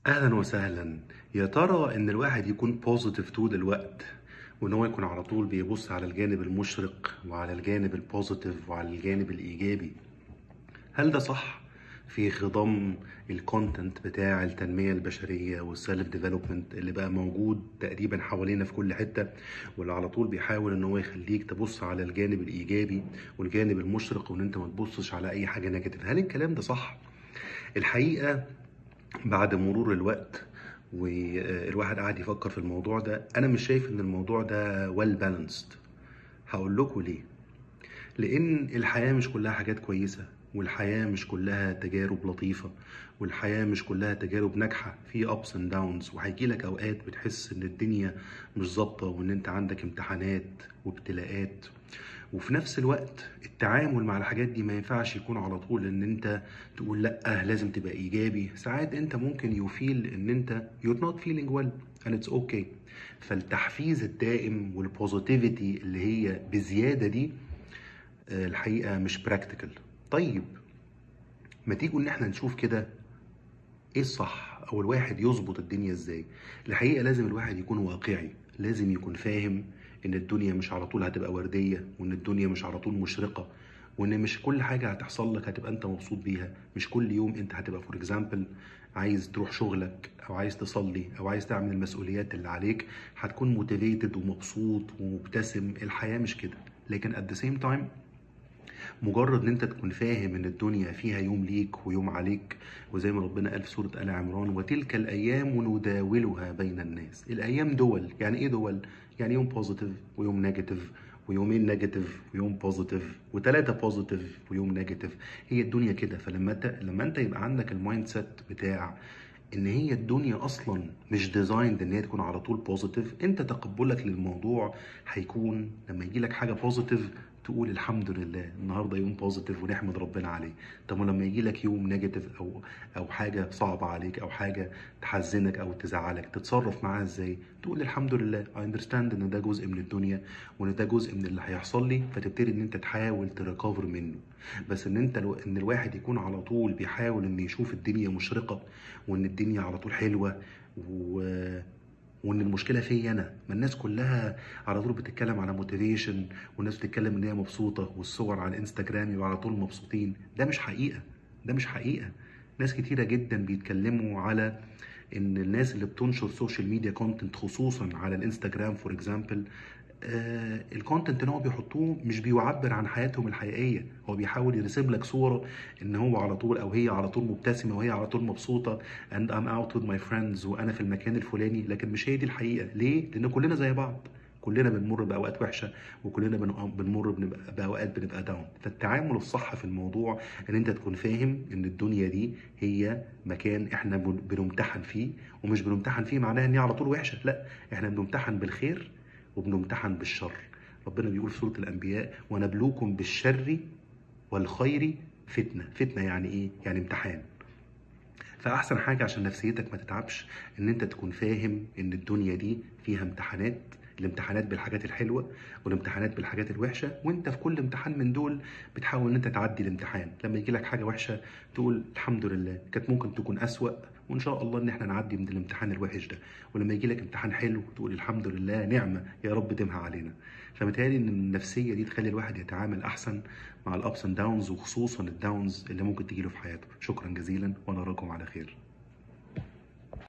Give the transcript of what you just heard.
اهلا وسهلا يا ترى ان الواحد يكون بوزيتيف طول الوقت وان هو يكون على طول بيبص على الجانب المشرق وعلى الجانب البوزيتيف وعلى الجانب الايجابي هل ده صح في خضم الكونتنت بتاع التنمية البشرية والسيلف ديفلوبمنت اللي بقى موجود تقريبا حوالينا في كل حتة واللي على طول بيحاول ان هو يخليك تبص على الجانب الايجابي والجانب المشرق وان انت ما تبصش على اي حاجة نيجاتيف هل الكلام ده صح الحقيقة بعد مرور الوقت والواحد قاعد يفكر في الموضوع ده انا مش شايف ان الموضوع ده ويل بالانسد هقول لكم ليه لان الحياه مش كلها حاجات كويسه والحياه مش كلها تجارب لطيفه والحياه مش كلها تجارب ناجحه في ابس اند داونز وهيجي لك اوقات بتحس ان الدنيا مش ظابطه وان انت عندك امتحانات وابتلاءات وفي نفس الوقت التعامل مع الحاجات دي ما ينفعش يكون على طول ان انت تقول لا لازم تبقى ايجابي ساعات انت ممكن يفيل ان انت you're not feeling well and it's okay فالتحفيز الدائم والبوزيتيفيتي اللي هي بزياده دي آه، الحقيقه مش براكتيكال طيب ما تيجوا ان احنا نشوف كده ايه الصح او الواحد يظبط الدنيا ازاي الحقيقه لازم الواحد يكون واقعي لازم يكون فاهم ان الدنيا مش على طول هتبقى ورديه وان الدنيا مش على طول مشرقه وان مش كل حاجه هتحصل لك هتبقى انت مبسوط بيها مش كل يوم انت هتبقى فور اكزامبل عايز تروح شغلك او عايز تصلي او عايز تعمل المسؤوليات اللي عليك هتكون موتيفيتد ومبسوط ومبتسم الحياه مش كده لكن at the same time مجرد ان انت تكون فاهم ان الدنيا فيها يوم ليك ويوم عليك وزي ما ربنا قال في سوره ال عمران وتلك الايام نداولها بين الناس الايام دول يعني ايه دول يعني يوم بوزيتيف ويوم نيجاتيف ويومين نيجاتيف ويوم بوزيتيف وثلاثه بوزيتيف ويوم نيجاتيف هي الدنيا كده فلما انت لما انت يبقى عندك المايند سيت بتاع ان هي الدنيا اصلا مش ديزايند ان هي تكون على طول بوزيتيف انت تقبلك للموضوع هيكون لما يجي لك حاجه بوزيتيف تقول الحمد لله النهارده يوم بوزيتيف ونحمد ربنا عليه طب ولما يجي لك يوم نيجاتيف او او حاجه صعبه عليك او حاجه تحزنك او تزعلك تتصرف معاها ازاي تقول الحمد لله اي اندرستاند ان ده جزء من الدنيا وان ده جزء من اللي هيحصل لي فتبتدي ان انت تحاول تريكفر منه بس ان انت لو ان الواحد يكون على طول بيحاول ان يشوف الدنيا مشرقه وان الدنيا على طول حلوه و وان المشكله فيا انا ما الناس كلها على طول بتتكلم على موتيفيشن والناس بتتكلم ان هي مبسوطه والصور على الانستجرام يبقى على طول مبسوطين ده مش حقيقه ده مش حقيقه ناس كتيره جدا بيتكلموا على ان الناس اللي بتنشر سوشيال ميديا كونتنت خصوصا على الانستجرام فور اكزامبل الكونتنت اللي هو بيحطوه مش بيعبر عن حياتهم الحقيقيه هو بيحاول يرسم لك صوره ان هو على طول او هي على طول مبتسمه وهي على طول مبسوطه and I'm out with my friends وانا في المكان الفلاني لكن مش هي دي الحقيقه ليه لان كلنا زي بعض كلنا بنمر باوقات وحشه وكلنا بن- بنمر بنبقى باوقات بنبقى داون فالتعامل الصح في الموضوع ان انت تكون فاهم ان الدنيا دي هي مكان احنا بن- بنمتحن فيه ومش بنمتحن فيه معناها ان هي على طول وحشه لا احنا بنمتحن بالخير وبنمتحن بالشر ربنا بيقول في سوره الانبياء ونبلوكم بالشر والخير فتنه فتنه يعني ايه يعني امتحان فاحسن حاجه عشان نفسيتك ما تتعبش ان انت تكون فاهم ان الدنيا دي فيها امتحانات الامتحانات بالحاجات الحلوه والامتحانات بالحاجات الوحشه وانت في كل امتحان من دول بتحاول ان انت تعدي الامتحان لما يجي لك حاجه وحشه تقول الحمد لله كانت ممكن تكون اسوأ وان شاء الله ان احنا نعدي من الامتحان الوحش ده ولما يجي لك امتحان حلو تقول الحمد لله نعمه يا رب دمها علينا فمتهيألي ان النفسيه دي تخلي الواحد يتعامل احسن مع الابس اند داونز وخصوصا الداونز اللي ممكن تجيله في حياته شكرا جزيلا وانا اراكم على خير